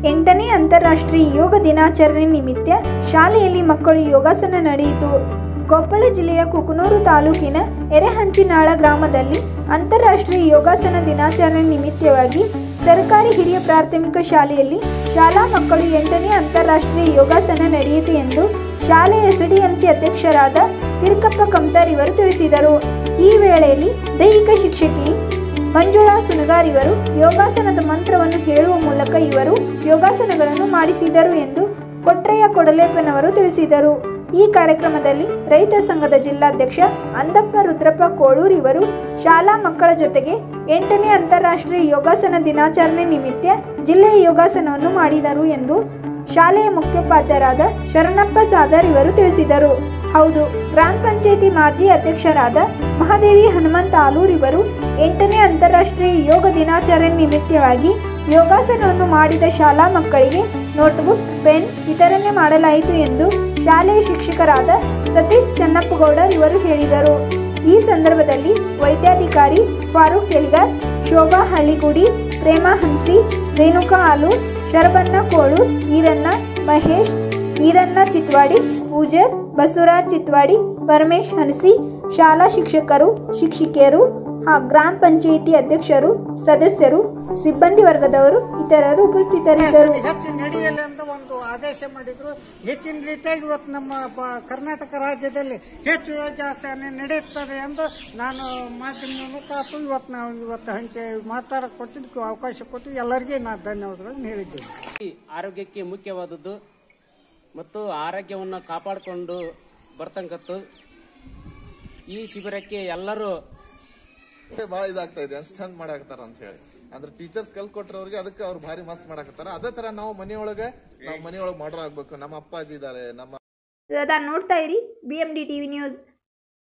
ಎಂಟನೇ ಅಂತಾರಾಷ್ಟ್ರೀಯ ಯೋಗ ದಿನಾಚರಣೆ ನಿಮಿತ್ತ ಶಾಲೆಯಲ್ಲಿ ಮಕ್ಕಳು ಯೋಗಾಸನ ನಡೆಯಿತು ಕೊಪ್ಪಳ ಜಿಲ್ಲೆಯ ಕುಕನೂರು ತಾಲೂಕಿನ ಎರೆಹಂಚಿನಾಳ ಗ್ರಾಮದಲ್ಲಿ ಅಂತಾರಾಷ್ಟ್ರೀಯ ಯೋಗಾಸನ ದಿನಾಚರಣೆ ನಿಮಿತ್ತವಾಗಿ ಸರ್ಕಾರಿ ಹಿರಿಯ ಪ್ರಾಥಮಿಕ ಶಾಲೆಯಲ್ಲಿ ಶಾಲಾ ಮಕ್ಕಳು ಎಂಟನೇ ಅಂತಾರಾಷ್ಟ್ರೀಯ ಯೋಗಾಸನ ನಡೆಯಿತು ಎಂದು ಶಾಲೆಯ ಎಸ್ಡಿಎಂಸಿ ಅಧ್ಯಕ್ಷರಾದ ತಿರುಕಪ್ಪ ಕಮ್ತಾರ್ ಇವರು ತಿಳಿಸಿದರು ಈ ವೇಳೆಯಲ್ಲಿ ದೈಹಿಕ ಶಿಕ್ಷಕಿ ಮಂಜುಳಾ ಸುನಗಾರ್ ಇವರು ಯೋಗಾಸನದ ಮಂತ್ರವನ್ನು ಹೇಳುವ ಮೂಲಕ ಇವರು ಯೋಗಾಸನಗಳನ್ನು ಮಾಡಿಸಿದರು ಎಂದು ಕೊಟ್ರಯ್ಯ ಕೊಡಲೇಪನವರು ತಿಳಿಸಿದರು ಈ ಕಾರ್ಯಕ್ರಮದಲ್ಲಿ ರೈತ ಸಂಘದ ಜಿಲ್ಲಾಧ್ಯಕ್ಷ ಅಂದಪ್ಪ ರುದ್ರಪ್ಪ ಕೋಳೂರ್ ಇವರು ಶಾಲಾ ಮಕ್ಕಳ ಜೊತೆಗೆ ಎಂಟನೇ ಅಂತಾರಾಷ್ಟ್ರೀಯ ಯೋಗಾಸನ ದಿನಾಚರಣೆ ನಿಮಿತ್ತ ಜಿಲ್ಲೆಯ ಯೋಗಾಸನವನ್ನು ಮಾಡಿದರು ಎಂದು ಶಾಲೆಯ ಮುಖ್ಯೋಪಾಧ್ಯಾಯರಾದ ಶರಣಪ್ಪ ಸಾದರ್ ಇವರು ತಿಳಿಸಿದರು ಹೌದು ಗ್ರಾಮ ಪಂಚಾಯಿತಿ ಮಾಜಿ ಅಧ್ಯಕ್ಷರಾದ ಮಹಾದೇವಿ ಹನುಮಂತ ಆಲೂರ್ ಇವರು ಎಂಟನೇ ಅಂತಾರಾಷ್ಟ್ರೀಯ ಯೋಗ ದಿನಾಚರಣೆ ನಿಮಿತ್ತವಾಗಿ ಯೋಗಾಸನವನ್ನು ಮಾಡಿದ ಶಾಲಾ ಮಕ್ಕಳಿಗೆ ನೋಟ್ಬುಕ್ ಪೆನ್ ವಿತರಣೆ ಮಾಡಲಾಯಿತು ಎಂದು ಶಾಲೆಯ ಶಿಕ್ಷಕರಾದ ಸತೀಶ್ ಚನ್ನಪ್ಪಗೌಡರ್ ಇವರು ಹೇಳಿದರು ಈ ಸಂದರ್ಭದಲ್ಲಿ ವೈದ್ಯಾಧಿಕಾರಿ ಫಾರೂಕ್ ಎಲಿಗಾರ್ ಶೋಭಾ ಹಳ್ಳಿಗುಡಿ ಪ್ರೇಮಾ ಹನ್ಸಿ ರೇಣುಕಾ ಆಲೂರ್ ಶರಬನ್ನ ಕೋಳೂರ್ ಈರಣ್ಣ ಮಹೇಶ್ ಈರಣ್ಣ ಚಿತ್ವಾಡಿ ಪೂಜರ್ ಬಸವರಾಜ್ ಚಿತ್ವಾಡಿ ಪರಮೇಶ್ ಹನಸಿ ಶಾಲಾ ಶಿಕ್ಷಕರು ಶಿಕ್ಷಕಿಯರು ಹಾಗೂ ಗ್ರಾಮ ಪಂಚಾಯಿತಿ ಅಧ್ಯಕ್ಷರು ಸದಸ್ಯರು ಸಿಬ್ಬಂದಿ ವರ್ಗದವರು ಇತರರು ಉಪಸ್ಥಿತರಿದ್ದರು ಹೆಚ್ಚು ನಡೆಯಲಿ ಅಂತ ಒಂದು ಆದೇಶ ಮಾಡಿದ್ರು ಹೆಚ್ಚಿನ ರೀತಿಯಾಗಿ ಇವತ್ತು ನಮ್ಮ ಬ- ಕರ್ನಾಟಕ ರಾಜ್ಯದಲ್ಲಿ ಹೆಚ್ಚು ಯೋಗಾಸನೆ ನಡೆಯುತ್ತದೆ ಎಂದು ನಾನು ಮಾಧ್ಯಮ ಮುಖಾಂತರ ಇವತ್ತು ನಾವು ಇವತ್ತು ಹಂಚೆ ಮಾತಾಡಕ್ ಕೊಟ್ಟಿದ್ದಕ್ಕೆ ಅವಕಾಶ ಕೊಟ್ಟು ಎಲ್ಲರಿಗೂ ನಾನು ಧನ್ಯವಾದಗಳನ್ನು ಹೇಳಿದ್ದೇನೆ ಈ ಆರೋಗ್ಯಕ್ಕೆ ಮುಖ್ಯವಾದದ್ದು ಮತ್ತು ಆರೋಗ್ಯವನ್ನು ಕಾಪಾಡಿಕೊಂಡು ಬರ್ತಕ್ಕಂಥದ್ದು ಈ ಶಿಬಿರಕ್ಕೆ ಎಲ್ಲರೂ ಬಹಳ ಇದಾಗ್ತಾ ಇದೆ ಅಷ್ಟು ಚಂದ ಮಾಡಾಕತ್ತಾರ ಅಂತ ಹೇಳಿ ಅಂದ್ರೆ ಟೀಚರ್ಸ್ ಕಲ್ಕೊಟ್ರ ಅವ್ರಿಗೆ ಅದಕ್ಕೆ ಅವ್ರು ಭಾರಿ ಮಸ್ತ್ ಮಾಡಾಕತ್ತಾರ ಅದೇ ತರ ನಾವು ಮನೆಯೊಳಗೆ ನಾವು ಮನೆಯೊಳಗೆ ಮಾಡ್ರ ಆಗ್ಬೇಕು ನಮ್ಮ ಅಪ್ಪಾಜಿ ಇದಾರೆ ನಮ್ಮ ಸದಾ ನೋಡ್ತಾ ಇರಿ B M D TV news